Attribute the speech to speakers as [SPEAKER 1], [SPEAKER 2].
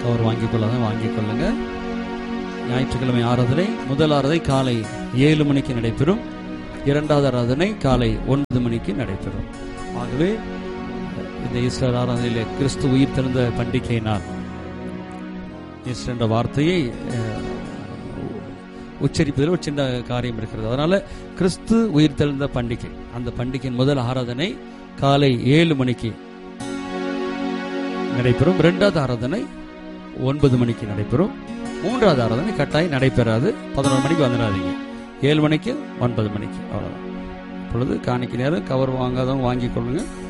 [SPEAKER 1] cover வாங்கிக் கொள்ளாத வாங்கிக் கொள்ளுங்க ஞாயிற்றுக்கிழமை ஆராதனை முதல் ஆராதனை காலை ஏழு மணிக்கு நடைபெறும் இரண்டாவது ஆராதனை காலை ஒன்பது மணிக்கு நடைபெறும் ஆகவே இந்த ஈஸ்டர் ஆராதனையிலே கிறிஸ்து உயிர் திறந்த பண்டிகை நாள் ஈஸ்டர் என்ற வார்த்தையை அஹ், உச்சரிப்பதில் ஒரு சின்ன காரியம் இருக்கிறது அதனால கிறிஸ்து உயிர் தெழுந்த பண்டிகை அந்த பண்டிகையின் முதல் ஆராதனை காலை ஏழு மணிக்கு நடைபெறும் இரண்டாவது ஆராதனை ஒன்பது மணிக்கு நடைபெறும் மூன்றாவது ஆராதனை கட்டாயம் நடைபெறாது பதினொரு மணிக்கு வந்துடாதீங்க ஏழு மணிக்கு ஒன்பது மணிக்கு அவ்வளவுதான் இப்பொழுது காணிக்கு நேரம் கவர் வாங்காதவங்க வாங்கிக் கொள்ளுங்க